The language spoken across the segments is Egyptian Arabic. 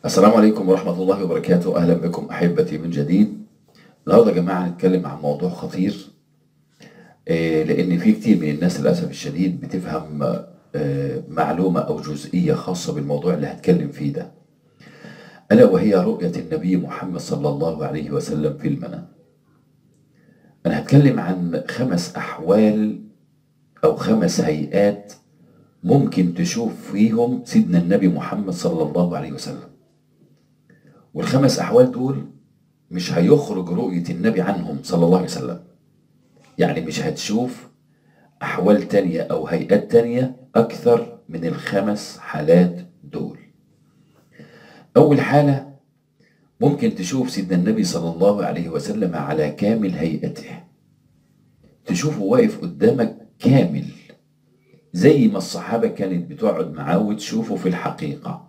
السلام عليكم ورحمة الله وبركاته أهلا بكم أحبتي من جديد النهاردة يا جماعة هنتكلم عن موضوع خطير آه، لأن في كتير من الناس للأسف الشديد بتفهم آه، معلومة أو جزئية خاصة بالموضوع اللي هتكلم فيه ده ألا وهي رؤية النبي محمد صلى الله عليه وسلم في المنام أنا هتكلم عن خمس أحوال أو خمس هيئات ممكن تشوف فيهم سيدنا النبي محمد صلى الله عليه وسلم والخمس أحوال دول مش هيخرج رؤية النبي عنهم صلى الله عليه وسلم يعني مش هتشوف أحوال تانية أو هيئات تانية أكثر من الخمس حالات دول أول حالة ممكن تشوف سيدنا النبي صلى الله عليه وسلم على كامل هيئته تشوفه واقف قدامك كامل زي ما الصحابة كانت بتقعد معاه وتشوفه في الحقيقة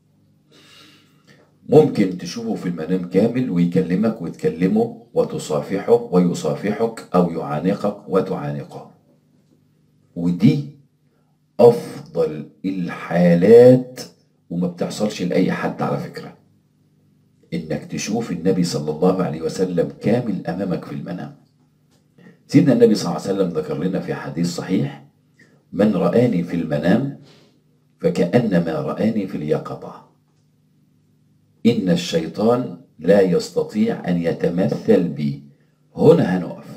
ممكن تشوفه في المنام كامل ويكلمك وتكلمه وتصافحه ويصافحك أو يعانقك وتعانقه ودي أفضل الحالات وما بتحصلش لأي حد على فكرة إنك تشوف النبي صلى الله عليه وسلم كامل أمامك في المنام سيدنا النبي صلى الله عليه وسلم ذكر لنا في حديث صحيح من رآني في المنام فكأنما رآني في اليقظة إن الشيطان لا يستطيع أن يتمثل بي هنا هنقف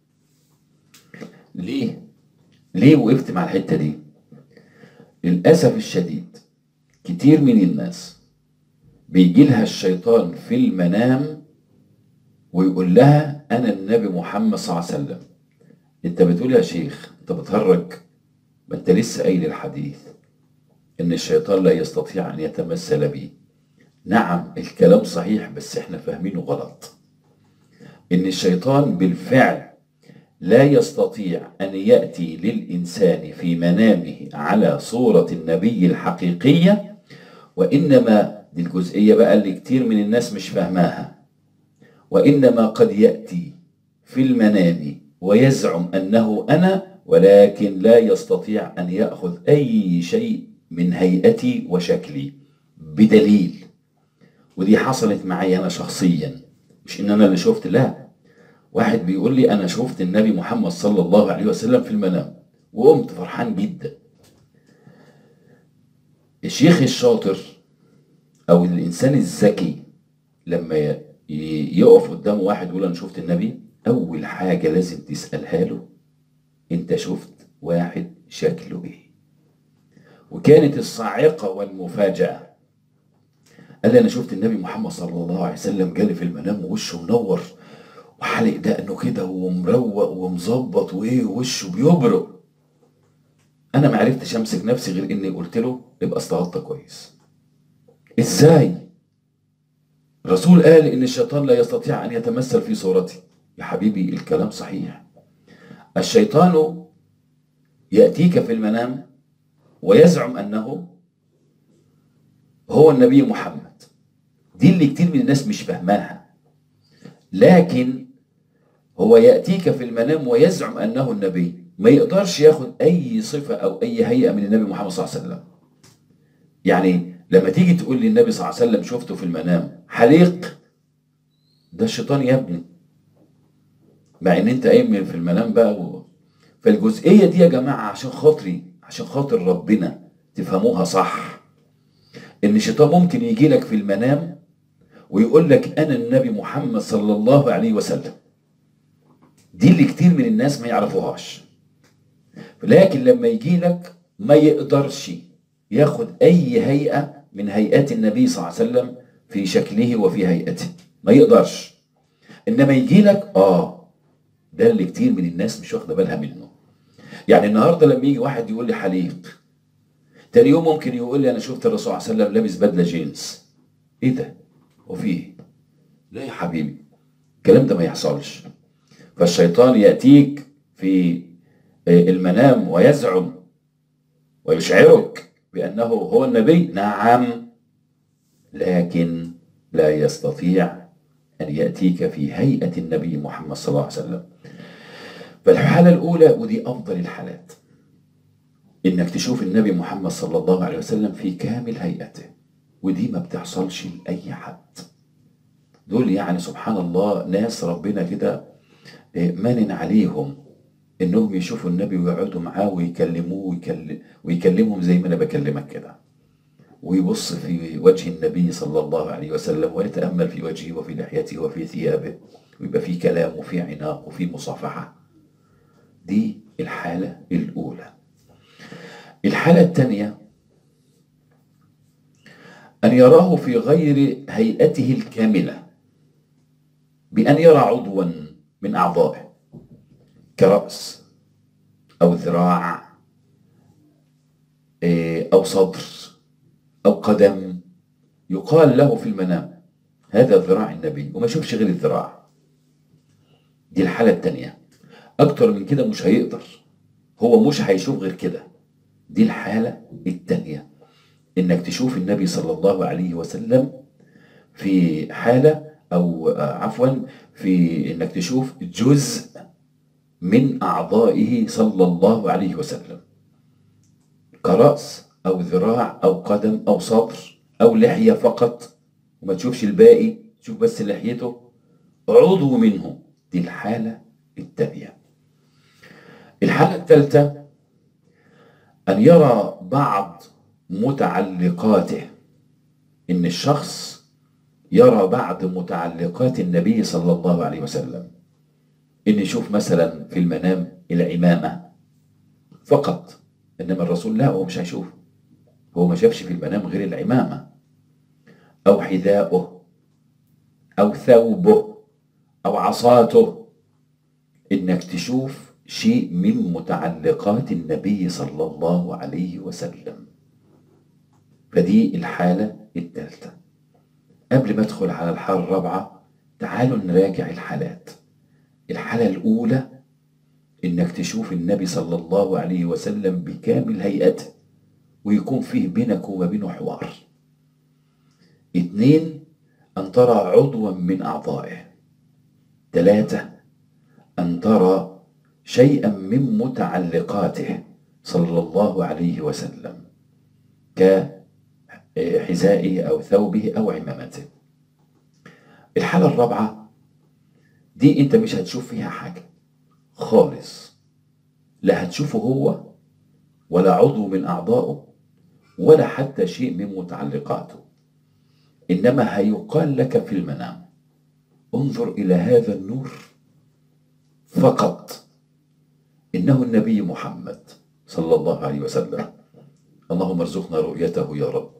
ليه؟ ليه وقفت مع الحتة دي؟ للأسف الشديد كتير من الناس بيجي لها الشيطان في المنام ويقول لها أنا النبي محمد صلى الله عليه وسلم أنت بتقول يا شيخ أنت بتهرج ما أنت لسه قايل الحديث إن الشيطان لا يستطيع أن يتمثل بي نعم الكلام صحيح بس احنا فاهمينه غلط ان الشيطان بالفعل لا يستطيع ان ياتي للانسان في منامه على صوره النبي الحقيقيه وانما دي الجزئيه بقى اللي كتير من الناس مش فاهماها وانما قد ياتي في المنام ويزعم انه انا ولكن لا يستطيع ان ياخذ اي شيء من هيئتي وشكلي بدليل ودي حصلت معي انا شخصيا مش ان انا اللي شفت لا واحد بيقول لي انا شفت النبي محمد صلى الله عليه وسلم في المنام وقمت فرحان جدا الشيخ الشاطر او الانسان الذكي لما ي- يقف قدامه واحد يقول انا شفت النبي اول حاجه لازم تسالها له انت شفت واحد شكله ايه وكانت الصاعقه والمفاجاه قال لي انا شفت النبي محمد صلى الله عليه وسلم جالي في المنام ووشه منور وحلق دقنه كده ومروق ومظبط وايه وشه بيبرق انا ما عرفتش امسك نفسي غير اني قلت له ابقى استغطى كويس ازاي الرسول قال ان الشيطان لا يستطيع ان يتمثل في صورتي يا حبيبي الكلام صحيح الشيطان ياتيك في المنام ويزعم انه هو النبي محمد دي اللي كتير من الناس مش فاهماها لكن هو يأتيك في المنام ويزعم أنه النبي ما يقدرش ياخد أي صفة أو أي هيئة من النبي محمد صلى الله عليه وسلم يعني لما تيجي تقول لي النبي صلى الله عليه وسلم شفته في المنام حليق ده الشيطان يا ابني مع ان انت قايم في المنام بقى و... فالجزئية دي يا جماعة عشان خاطري عشان خاطر ربنا تفهموها صح ان الشيطان ممكن يجي لك في المنام ويقول لك انا النبي محمد صلى الله عليه وسلم دي اللي كتير من الناس ما يعرفوهاش لكن لما يجي لك ما يقدرش ياخد اي هيئة من هيئات النبي صلى الله عليه وسلم في شكله وفي هيئته ما يقدرش انما يجي لك اه ده اللي كتير من الناس مش واخده بالها منه يعني النهارده لما يجي واحد يقول لي حليق تاني يوم ممكن يقول لي انا شفت الرسول صلى الله عليه وسلم لابس بدله جينز ايه ده وفي ايه لا يا حبيبي الكلام ده ما يحصلش فالشيطان ياتيك في المنام ويزعم ويشعرك بانه هو النبي نعم لكن لا يستطيع ان ياتيك في هيئه النبي محمد صلى الله عليه وسلم فالحاله الاولى ودي افضل الحالات انك تشوف النبي محمد صلى الله عليه وسلم في كامل هيئته ودي ما بتحصلش لأي حد دول يعني سبحان الله ناس ربنا كده آه، منن عليهم انهم يشوفوا النبي ويقعدوا معاه ويكلموه ويكلم ويكلمهم زي ما انا بكلمك كده ويبص في وجه النبي صلى الله عليه وسلم ويتامل في وجهه وفي لحيته وفي ثيابه ويبقى في كلام وفي عناق وفي مصافحه دي الحاله الاولى الحاله الثانيه ان يراه في غير هيئته الكامله بان يرى عضوا من اعضائه كرأس أو ذراع إيه، أو صدر أو قدم يقال له في المنام هذا ذراع النبي وما يشوفش غير الذراع دي الحالة التانية أكتر من كده مش هيقدر هو مش هيشوف غير كده دي الحالة التانية إنك تشوف النبي صلى الله عليه وسلم في حالة أو آه، عفوا في إنك تشوف جزء من أعضائه صلى الله عليه وسلم كرأس أو ذراع أو قدم أو صدر أو لحية فقط وما تشوفش الباقي تشوف بس لحيته عضو منه دي الحالة التانية الحالة الثالثة أن يرى بعض متعلقاته إن الشخص يرى بعض متعلقات النبي صلى الله عليه وسلم ان يشوف مثلا في المنام العمامه فقط انما الرسول لا هو مش هيشوف هو ما شافش في المنام غير العمامه او حذاؤه او ثوبه او عصاته انك تشوف شيء من متعلقات النبي صلى الله عليه وسلم فدي الحاله الثالثه قبل ما ادخل على الحاله الرابعه تعالوا نراجع الحالات الحالة الأولى إنك تشوف النبي صلى الله عليه وسلم بكامل هيئته ويكون فيه بينك وما بينه حوار اتنين أن ترى عضوا من أعضائه ثلاثة أن ترى شيئا من متعلقاته صلى الله عليه وسلم كحذائه أو ثوبه أو عمامته الحالة الرابعة دي انت مش هتشوف فيها حاجة خالص لا هتشوفه هو ولا عضو من أعضائه ولا حتى شيء من متعلقاته إنما هيقال لك في المنام انظر إلى هذا النور فقط إنه النبي محمد صلى الله عليه وسلم اللهم ارزقنا رؤيته يا رب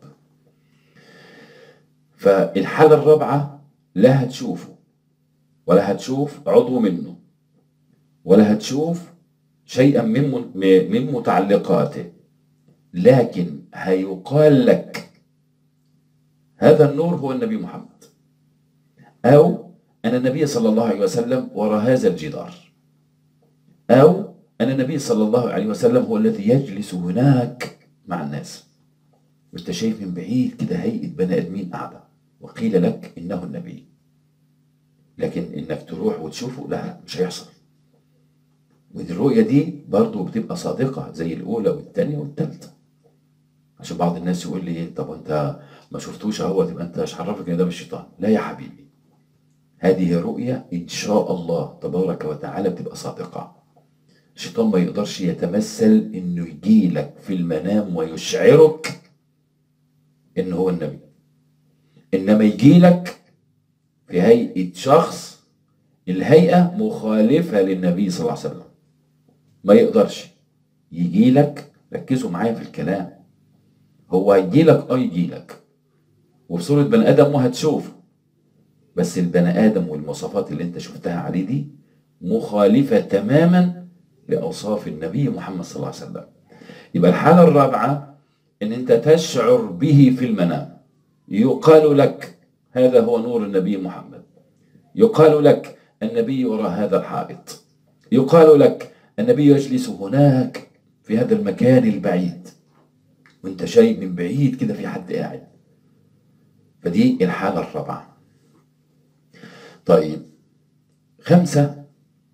فالحالة الرابعة لا هتشوفه ولا هتشوف عضو منه ولا هتشوف شيئا من من متعلقاته لكن هيقال لك هذا النور هو النبي محمد أو أن النبي صلى الله عليه وسلم وراء هذا الجدار أو أن النبي صلى الله عليه وسلم هو الذي يجلس هناك مع الناس وانت شايف من بعيد كده هيئة بني آدمين قاعدة وقيل لك إنه النبي لكن انك تروح وتشوفه لا مش هيحصل ودي الرؤية دي برضه بتبقى صادقة زي الأولى والثانية والثالثة عشان بعض الناس يقول لي طب انت ما شفتوش اهو تبقى انت مش عرفك ان ده مش شيطان لا يا حبيبي هذه رؤية إن شاء الله تبارك وتعالى بتبقى صادقة الشيطان ما يقدرش يتمثل إنه يجي لك في المنام ويشعرك إن هو النبي إنما يجي لك في هيئة شخص الهيئة مخالفة للنبي صلى الله عليه وسلم ما يقدرش يجي لك ركزوا معايا في الكلام هو هيجي لك اه يجي لك وفي صورة بني آدم وهتشوفه بس البني آدم والمواصفات اللي انت شفتها عليه دي مخالفة تماما لأوصاف النبي محمد صلى الله عليه وسلم يبقى الحالة الرابعة ان انت تشعر به في المنام يقال لك هذا هو نور النبي محمد يقال لك النبي وراء هذا الحائط يقال لك النبي يجلس هناك في هذا المكان البعيد وانت شايف من بعيد كده في حد قاعد فدي الحالة الرابعة طيب خمسة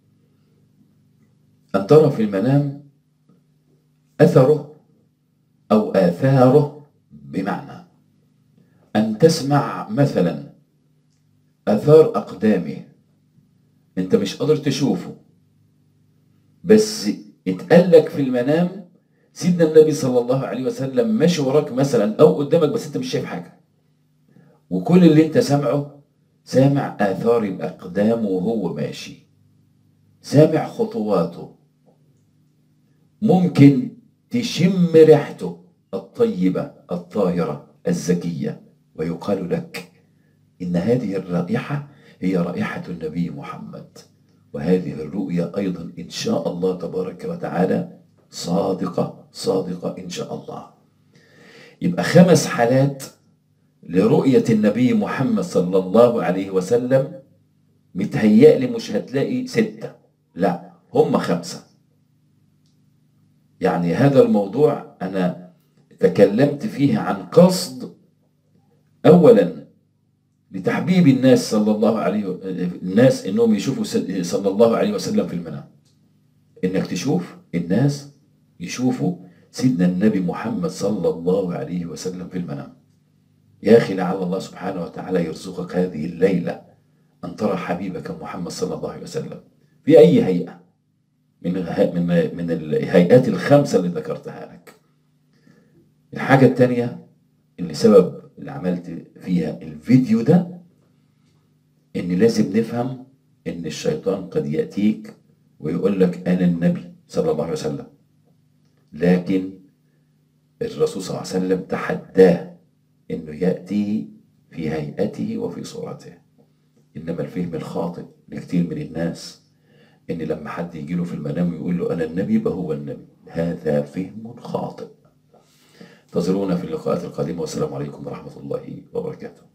أن ترى في المنام أثره أو آثاره بمعنى أن تسمع مثلا أثار أقدامه أنت مش قادر تشوفه بس اتقال لك في المنام سيدنا النبي صلى الله عليه وسلم ماشي وراك مثلا أو قدامك بس أنت مش شايف حاجة وكل اللي أنت سامعه سامع آثار الأقدام وهو ماشي سامع خطواته ممكن تشم ريحته الطيبة الطاهرة الزكية ويقال لك إن هذه الرائحة هي رائحة النبي محمد وهذه الرؤيا أيضا إن شاء الله تبارك وتعالى صادقة صادقة إن شاء الله يبقى خمس حالات لرؤية النبي محمد صلى الله عليه وسلم متهيألي مش هتلاقي ستة لا هم خمسة يعني هذا الموضوع أنا تكلمت فيه عن قصد أولا لتحبيب الناس صلى الله عليه الناس انهم يشوفوا صلى الله عليه وسلم في المنام انك تشوف الناس يشوفوا سيدنا النبي محمد صلى الله عليه وسلم في المنام يا اخي لعل الله سبحانه وتعالى يرزقك هذه الليله ان ترى حبيبك محمد صلى الله عليه وسلم في اي هيئه من من من الهيئات الخمسه اللي ذكرتها لك الحاجه الثانيه اللي سبب اللي عملت فيها الفيديو ده ان لازم نفهم ان الشيطان قد ياتيك ويقول لك انا النبي صلى الله عليه وسلم لكن الرسول صلى الله عليه وسلم تحداه انه ياتي في هيئته وفي صورته انما الفهم الخاطئ لكثير من الناس ان لما حد يجي له في المنام ويقول له انا النبي يبقى هو النبي هذا فهم خاطئ انتظرونا في اللقاءات القادمة والسلام عليكم ورحمة الله وبركاته